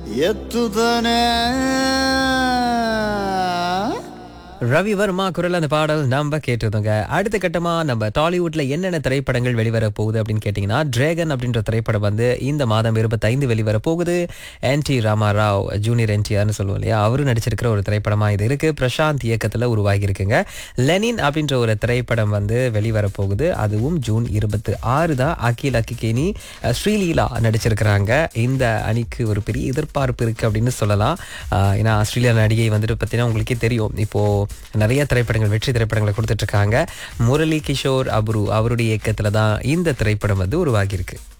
எத்துதனே ரவி வர்மா குரல் அந்த பாடல் நம்ம கேட்டிருந்தோங்க அடுத்த கட்டமா நம்ம டாலிவுட்ல என்னென்ன திரைப்படங்கள் வெளிவர போகுது அப்படின்னு கேட்டிங்கன்னா டிராகன் அப்படின்ற திரைப்படம் வந்து இந்த மாதம் இருபத்தைந்து வெளிவர போகுது என் டி ராமாராவ் ஜூனியர் என்டிஆர்னு சொல்லுவோம் இல்லையா அவரும் நடிச்சிருக்கிற ஒரு திரைப்படமா இது இருக்கு பிரசாந்த் இயக்கத்துல உருவாகி இருக்குங்க லெனின் அப்படின்ற ஒரு திரைப்படம் வந்து வெளிவர போகுது அதுவும் ஜூன் இருபத்தி ஆறு தான் அகில் அக்கிகேனி அஹ், ஸ்ரீலீலா நடிச்சிருக்கிறாங்க இந்த அணிக்கு ஒரு பெரிய எதிர்பார்ப்பு இருக்கு அப்படின்னு சொல்லலாம் ஆஹ், ஏன்னா ஆஸ்திரேலியா நடிகை வந்துட்டு பார்த்தீங்கன்னா உங்களுக்கே தெரியும் இப்போ நிறைய திரைப்படங்கள் வெற்றி திரைப்படங்களை கொடுத்துட்டு இருக்காங்க முரளி கிஷோர் அப்ரு அவருடைய இயக்கத்துல தான் இந்த திரைப்படம் வந்து உருவாகி இருக்கு